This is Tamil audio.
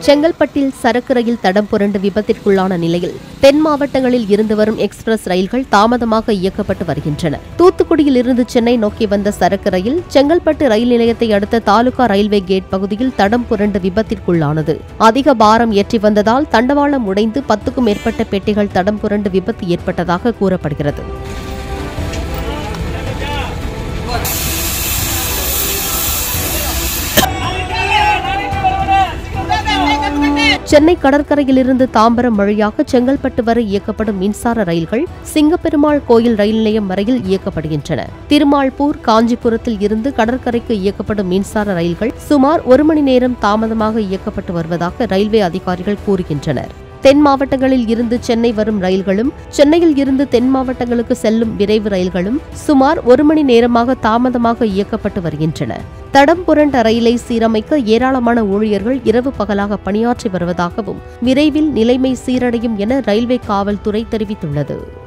செங்கல்பட்டில் சரக்கு ரயில் தடம் புரண்டு விபத்திற்குள்ளான நிலையில் தென் மாவட்டங்களில் இருந்து வரும் எக்ஸ்பிரஸ் ரயில்கள் தாமதமாக இயக்கப்பட்டு வருகின்றன தூத்துக்குடியில் இருந்து சென்னை நோக்கி வந்த சரக்கு ரயில் செங்கல்பட்டு ரயில் நிலையத்தை அடுத்த தாலுகா ரயில்வே கேட் பகுதியில் தடம் புரண்டு விபத்திற்குள்ளானது அதிக பாரம் ஏற்றி வந்ததால் தண்டவாளம் உடைந்து பத்துக்கும் மேற்பட்ட பெட்டிகள் தடம் புரண்டு விபத்து ஏற்பட்டதாக கூறப்படுகிறது சென்னை கடற்கரையிலிருந்து தாம்பரம் வழியாக செங்கல்பட்டு வரை இயக்கப்படும் மின்சார ரயில்கள் சிங்கப்பெருமாள் கோயில் ரயில் நிலையம் வரையில் இயக்கப்படுகின்றன திருமால்பூர் காஞ்சிபுரத்தில் இருந்து கடற்கரைக்கு இயக்கப்படும் மின்சார ரயில்கள் சுமார் ஒரு மணி நேரம் தாமதமாக இயக்கப்பட்டு வருவதாக ரயில்வே அதிகாரிகள் கூறுகின்றனர் தென் மாவட்டங்களில் இருந்து சென்னை வரும் ரயில்களும் சென்னையில் இருந்து தென் மாவட்டங்களுக்கு செல்லும் விரைவு ரயில்களும் சுமார் ஒரு மணி நேரமாக தாமதமாக இயக்கப்பட்டு வருகின்றன தடம் புரண்ட ரயிலை சீரமைக்க ஏராளமான ஊழியர்கள் இரவு பகலாக பணியாற்றி வருவதாகவும் விரைவில் நிலைமை சீரடையும் என ரயில்வே காவல்துறை தெரிவித்துள்ளது